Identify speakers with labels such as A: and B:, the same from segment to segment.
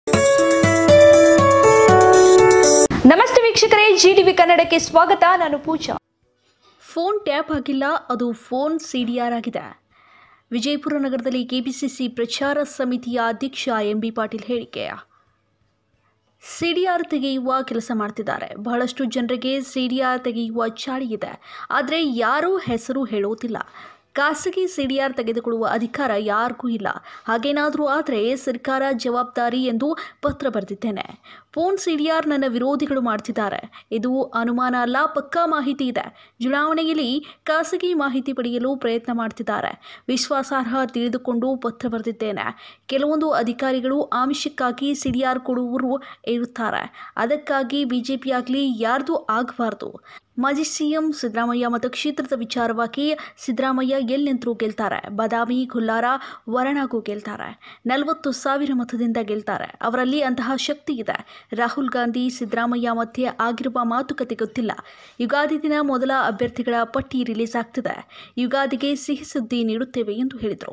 A: ನಮಸ್ತೆ ವೀಕ್ಷಕರೇ ಜಿಟಿವಿ ಕನ್ನಡಕ್ಕೆ ಸ್ವಾಗತ ನಾನು ಪೂಜಾ
B: ಫೋನ್ ಟ್ಯಾಪ್ ಆಗಿಲ್ಲ ಅದು ಫೋನ್ ಸಿಡಿಆರ್ ಆಗಿದೆ ವಿಜಯಪುರ ನಗರದಲ್ಲಿ ಕೆಪಿಸಿಸಿ ಪ್ರಚಾರ ಸಮಿತಿಯ ಅಧ್ಯಕ್ಷ ಎಂಬಿ ಪಾಟೀಲ್ ಹೇಳಿಕೆ ಸಿಡಿಆರ್ ತೆಗೆಯುವ ಕೆಲಸ ಮಾಡ್ತಿದ್ದಾರೆ ಬಹಳಷ್ಟು ಜನರಿಗೆ ಸಿಡಿಆರ್ ತೆಗೆಯುವ ಚಾಳಿ ಇದೆ ಆದರೆ ಯಾರೂ ಹೆಸರು ಹೇಳೋದಿಲ್ಲ ಖಾಸಗಿ ಸಿಡಿಆರ್ ತೆಗೆದುಕೊಳ್ಳುವ ಅಧಿಕಾರ ಯಾರಿಗೂ ಇಲ್ಲ ಹಾಗೇನಾದರೂ ಆದರೆ ಸರ್ಕಾರ ಜವಾಬ್ದಾರಿ ಎಂದು ಪತ್ರ ಬರೆದಿದ್ದೇನೆ ಫೋನ್ ಸಿಡಿಆರ್ ನನ್ನ ವಿರೋಧಿಗಳು ಮಾಡ್ತಿದ್ದಾರೆ ಇದು ಅನುಮಾನ ಅಲ್ಲ ಪಕ್ಕಾ ಮಾಹಿತಿ ಇದೆ ಚುನಾವಣೆಯಲ್ಲಿ ಖಾಸಗಿ ಮಾಹಿತಿ ಪಡೆಯಲು ಪ್ರಯತ್ನ ಮಾಡ್ತಿದ್ದಾರೆ ವಿಶ್ವಾಸಾರ್ಹ ತಿಳಿದುಕೊಂಡು ಪತ್ರ ಬರೆದಿದ್ದೇನೆ ಕೆಲವೊಂದು ಅಧಿಕಾರಿಗಳು ಆಮಿಷಕ್ಕಾಗಿ ಸಿಡಿಆರ್ ಕೊಡುವರು ಇರುತ್ತಾರೆ ಅದಕ್ಕಾಗಿ ಬಿಜೆಪಿ ಆಗಲಿ ಯಾರ್ದು ಆಗಬಾರ್ದು ಮಾಜಿ ಸಿಎಂ ಸಿದ್ದರಾಮಯ್ಯ ಮತಕ್ಷೇತ್ರದ ವಿಚಾರವಾಗಿ ಸಿದ್ದರಾಮಯ್ಯ ಎಲ್ಲಿಂತರೂ ಗೆಲ್ತಾರೆ ಬಾದಾಮಿ ಕೊಲ್ಲಾರ ವರಣಾಗೂ ಗೆಲ್ತಾರೆ ನಲವತ್ತು ಸಾವಿರ ಮತದಿಂದ ಗೆಲ್ತಾರೆ ಅವರಲ್ಲಿ ಅಂತಹ ಶಕ್ತಿ ಇದೆ ರಾಹುಲ್ ಗಾಂಧಿ ಸಿದ್ದರಾಮಯ್ಯ ಮಧ್ಯೆ ಆಗಿರುವ ಮಾತುಕತೆ ಗೊತ್ತಿಲ್ಲ ಯುಗಾದಿ ದಿನ ಮೊದಲ ಅಭ್ಯರ್ಥಿಗಳ ಪಟ್ಟಿ ರಿಲೀಸ್ ಆಗ್ತಿದೆ ಯುಗಾದಿಗೆ ಸಿಹಿ ಸುದ್ದಿ ನೀಡುತ್ತೇವೆ ಎಂದು ಹೇಳಿದರು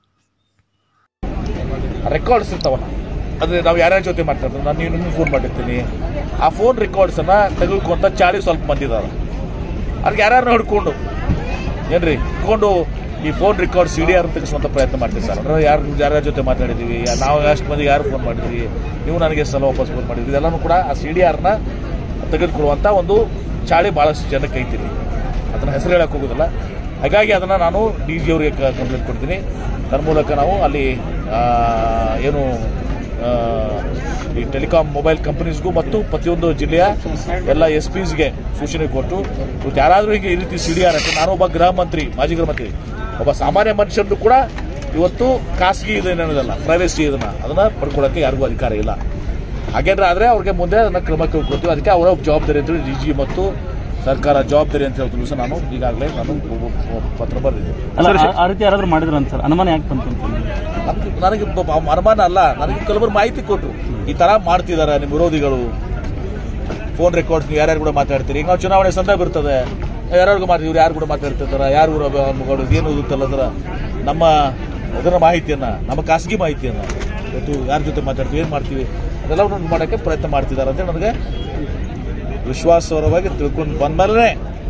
C: ರೆಕಾರ್ಡ್ಸ್ ಇರ್ತಾವಲ್ಲ ಅಂದ್ರೆ ನಾವು ಯಾರ್ಯಾರ ಜೊತೆ ಮಾತಾಡ್ತೀವಿ ನಾನು ನಿಮ್ಗೆ ಫೋನ್ ಮಾಡಿರ್ತೀನಿ ಆ ಫೋನ್ ರೆಕಾರ್ಡ್ಸನ್ನ ತೆಗೆದುಕೊಂತ ಚಾಳಿ ಸ್ವಲ್ಪ ಮಂದಿ ಇದಾರೆ ಅದಕ್ಕೆ ಯಾರ್ಯಾರನ್ನ ಹಿಡ್ಕೊಂಡು ಏನ್ರಿ ಹಿಡ್ಕೊಂಡು ಈ phone record C D R ತೆಗೆಸುವಂತ ಪ್ರಯತ್ನ ಮಾಡ್ತೀವಿ ಸರ್ ಅಂದ್ರೆ ಯಾರು ಯಾರ್ಯಾರ ಜೊತೆ ಮಾತಾಡಿದ್ದೀವಿ ಯಾ- ನಾವು ಎಷ್ಟು ಮಂದಿ ಯಾರು ಫೋನ್ ಮಾಡಿದ್ವಿ ನೀವು ನನಗೆ ಎಷ್ಟು ಸಲ ವಾಪಸ್ ಫೋನ್ ಮಾಡಿದ್ವಿ ಇದೆಲ್ಲನೂ ಕೂಡ ಆ ಸಿ ಡಿ ಆರ್ನ ತೆಗೆದುಕೊಳ್ಳುವಂಥ ಒಂದು ಚಾಳಿ ಭಾಳಷ್ಟು ಜನಕ್ಕೆ ಐತಿರಿ ಅದನ್ನ ಹೆಸರು ಹೇಳಕ್ಕೆ ಹೋಗೋದಿಲ್ಲ ಹಾಗಾಗಿ ಅದನ್ನು ನಾನು ಡಿ ಜಿ ಅವರಿಗೆ ಕಂಪ್ಲೇಂಟ್ ಕೊಡ್ತೀನಿ ತನ್ನ ಮೂಲಕ ನಾವು ಅಲ್ಲಿ ಆ, ಏನು ಆ, ಈ ಟೆಲಿಕಾಂ ಮೊಬೈಲ್ ಕಂಪನೀಸ್ಗೂ ಮತ್ತು ಪ್ರತಿಯೊಂದು ಜಿಲ್ಲೆಯ ಎಲ್ಲ ಎಸ್ ಪಿಸ್ಗೆ ಸೂಚನೆ ಕೊಟ್ಟು ಇವತ್ತು ಯಾರಾದರೂ ಹೀಗೆ ಈ ರೀತಿ ಸಿ ಡಿ ಆರ್ ನಾನು ಒಬ್ಬ ಗೃಹ ಮಂತ್ರಿ ಮಾಜಿ ಗೃಹ ಮಂತ್ರಿ ಒಬ್ಬ ಸಾಮಾನ್ಯ ಮನುಷ್ಯರು ಕೂಡ ಇವತ್ತು ಖಾಸಗಿ ಇದೇನೋದಲ್ಲ ಪ್ರೈವೇಸಿ ಇದನ್ನ ಅದನ್ನ ಪಡ್ಕೊಳ್ಳೋಕ್ಕೆ ಯಾರಿಗೂ ಅಧಿಕಾರ ಇಲ್ಲ ಹಾಗೇನಾದ್ರೆ ಆದರೆ ಅವ್ರಿಗೆ ಮುಂದೆ ಅದನ್ನ ಕ್ರಮ ಕೈಗೊಳ್ತೀವಿ ಅದಕ್ಕೆ ಅವರ ಜವಾಬ್ದಾರಿ ಅಂತೇಳಿ ಡಿ ಜಿ ಮತ್ತು ಸರ್ಕಾರ ಜವಾಬ್ದಾರಿ ಅಂತ ಹೇಳ್ತೀನಿ ಸರ್ ನಾನು ಈಗಾಗಲೇ ನಾನು ಪತ್ರ ಬರೆದಿದ್ದೆ
D: ಅಲ್ಲ ಆ- ಆ ರೀತಿ ಯಾರಾದ್ರೂ ಮಾಡಿದ್ರ ಸರ್ ಅನುಮಾನ ಯಾಕೆ ಬಂತು ಅಂತ
C: ನಮ್ಗೆ ನನಗೆ ಬ- ಬ- ಅನುಮಾನ ಅಲ್ಲ ನನಗೆ ಕೆಲವರು ಮಾಹಿತಿ ಕೊಟ್ಟರು ಈ ತರ ಮಾಡ್ತಿದ್ದಾರೆ ನಿಮ್ಮ ವಿರೋಧಿಗಳು ಫೋನ್ ರೆಕಾರ್ಡ್ಸ್ ನೀವು ಯಾರ್ಯಾರು ಕೂಡ ಮಾತಾಡ್ತೀರಿ ಈಗ ನಾವು ಚುನಾವಣೆ ಸಂದರ್ಭ ಇರ್ತದೆ ಯಾರ್ಯಾರಿಗೂ ಮಾಡ್ತೀವಿ ಇವ್ರು ಯಾರು ಕೂಡ ಮಾತಾಡ್ತಿರ್ತಾರೆ ಯಾರು ಊರ ಮಗಳು ಏನು ಓದುತ್ತಲ್ಲ ಅದರ ನಮ್ಮ ಅದರ ಮಾಹಿತಿಯನ್ನ ನಮ್ಮ ಖಾಸಗಿ ಮಾಹಿತಿಯನ್ನ ಇವತ್ತು ಯಾರ ಜೊತೆ ಮಾತಾಡ್ತೀವಿ ಏನು ಮಾಡ್ತೀವಿ ಅದೆಲ್ಲವನ್ನು ಮಾಡೋಕ್ಕೆ ಪ್ರಯತ್ನ ಮಾಡ್ತಿದ್ದಾರೆ ಅಂತ ನನಗೆ ವಿಶ್ವಾಸವರವಾಗಿ ತಿಳ್ಕೊಂಡು ಬಂದ್ಮೇಲೆ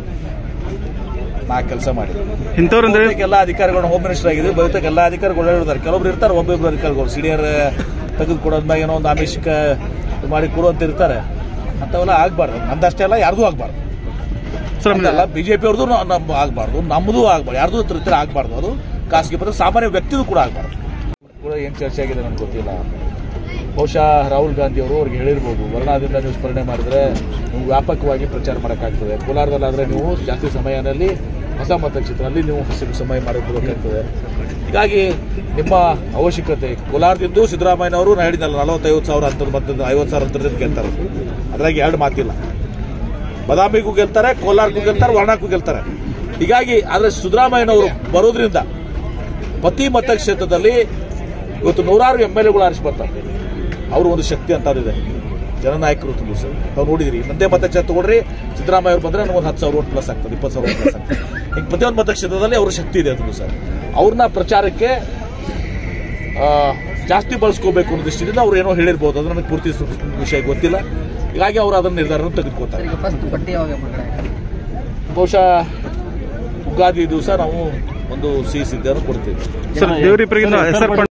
C: ನಾ ಕೆಲಸ ಮಾಡಿದ್ದೆ
D: ಇಂಥವ್ರಂದ್ರೆ
C: ಬಹುತೇಕ ಎಲ್ಲ ಅಧಿಕಾರಿಗಳು ಹೋಮ್ ಮಿನಿಸ್ಟರ್ ಆಗಿದ್ವಿ ಬಹುತೇಕ ಎಲ್ಲ ಅಧಿಕಾರಿಗಳು ಹೇಳಿದ್ದಾರೆ ಕೆಲವೊಬ್ರು ಇರ್ತಾರೆ ಒಬ್ಬೊಬ್ರು ಅಧಿಕಾರಿಗಳು ಸಿಡಿಯರ್ ತೆಗೆದು ಕೊಡೋದ್ಮ್ಯಾಗ ಏನೋ ಒಂದು ಆಮಿಷಕ ಮಾಡಿ ಕೊಡುವಂತ ಇರ್ತಾರೆ ಅಂಥವೆಲ್ಲ ಆಗ್ಬಾರ್ದು ನಂದಷ್ಟೇ ಅಲ್ಲ ಯಾರ್ದು ಆಗ್ಬಾರ್ದು ಅಲ್ಲ ಬಿಜೆಪಿ ಅವ್ರದ್ದು ಆಗ್ಬಾರ್ದು ನಮ್ಮದು ಆಗ್ಬಾರ್ದು ಯಾರ್ದು ಹತ್ರ ಆಗ್ಬಾರ್ದು ಅದು ಖಾಸಗಿ ಪದ ಸಾಮಾನ್ಯ ವ್ಯಕ್ತಿದು ಕೂಡ ಆಗ್ಬಾರ್ದು ಕೂಡ ಏನು ಚರ್ಚೆ ಆಗಿದೆ ನನಗೆ ಗೊತ್ತಿಲ್ಲ ಬಹುಶಃ ರಾಹುಲ್ ಗಾಂಧಿ ಅವರು ಅವ್ರಿಗೆ ಹೇಳಿರ್ಬೋದು ವರ್ಣಾದಿಂದ ನೀವು ಸ್ಮರಣೆ ಮಾಡಿದ್ರೆ ನೀವು ವ್ಯಾಪಕವಾಗಿ ಪ್ರಚಾರ ಮಾಡೋಕ್ಕಾಗ್ತದೆ ಕೋಲಾರದಲ್ಲಾದರೆ ನೀವು ಜಾಸ್ತಿ ಸಮಯದಲ್ಲಿ ಹೊಸ ಮತಕ್ಷೇತ್ರದಲ್ಲಿ ನೀವು ಹೊಸ ಸಮಯ ಮಾಡಿರ್ಬೇಕಾಗ್ತದೆ ಹೀಗಾಗಿ ನಿಮ್ಮ ಅವಶ್ಯಕತೆ ಕೋಲಾರದಿಂದ ಸಿದ್ದರಾಮಯ್ಯನವರು ನಾನು ಹೇಳಿದ್ನಲ್ಲ ನಲವತ್ತೈವತ್ತು ಸಾವಿರ ಅಂತದ ಮತದಿಂದ ಐವತ್ತು ಸಾವಿರ ಅಂತರದಿಂದ ಗೆಲ್ತಾರೆ ಅದ್ರಾಗ ಎರಡು ಮಾತಿಲ್ಲ ಬದಾಮಿಗೂ ಗೆಲ್ತಾರೆ ಕೋಲಾರಕ್ಕೂ ಗೆಲ್ತಾರೆ ವರ್ಣಕ್ಕೂ ಗೆಲ್ತಾರೆ ಹೀಗಾಗಿ ಆದರೆ ಸಿದ್ದರಾಮಯ್ಯನವರು ಬರೋದ್ರಿಂದ ಪ್ರತಿ ಮತಕ್ಷೇತ್ರದಲ್ಲಿ ಇವತ್ತು ನೂರಾರು ಎಮ್ ಎಲ್ ಎಗಳು ಆರಿಸಿ ಬರ್ತಾರೆ ಅವರು ಒಂದು ಶಕ್ತಿ ಅಂತ ಅದಿದೆ ಜನನಾಯಕರು ತುಂಬ ಸರ್ ನಾವು ನೋಡಿದಿರಿ ನಂದೇ ಮತಕ್ಷೇತ್ರ ತಗೊಳ್ರಿ ಸಿದ್ದರಾಮಯ್ಯ ಅವ್ರು ಬಂದ್ರೆ ನಮ್ಗೆ ಒಂದು ಹತ್ತು ಸಾವಿರ ಓಟ್ ಪ್ಲಸ್ ಆಗ್ತದೆ ಇಪ್ಪತ್ತು ಸಾವಿರ ಪ್ಲಸ್ ಆಗ್ತದೆ ಈಗ ಪ್ರತಿಯೊಂದು ಮತಕ್ಷೇತ್ರದಲ್ಲಿ ಅವ್ರ ಶಕ್ತಿ ಇದೆ ತುಂಬ ಸರ್ ಅವ್ರನ್ನ ಪ್ರಚಾರಕ್ಕೆ ಆ, ಜಾಸ್ತಿ ಬಳಸ್ಕೋಬೇಕು ಅನ್ನೋ ದೃಷ್ಟಿಯಿಂದ ಅವ್ರು ಏನೋ ಹೇಳಿರ್ಬೋದು ಅದು ನನಗೆ ಪೂರ್ತಿ ಸು- ವಿಷಯ ಗೊತ್ತಿಲ್ಲ ಹೀಗಾಗಿ ಅವರು ಅದನ್ನ ನಿರ್ಧಾರ ತೆಗೆದುಕೊತಾರೆ ಬಹುಶಃ ಉಗಾದಿ ದಿವಸ ನಾವು ಒಂದು ಸಿಹಿ ಸಿದ್ಧವನ್ನು ಕೊಡ್ತೀವಿ
D: ಸರ್ ದೇವರಿಬ್ಬರಿಗಿಂತ ಹೆಸರು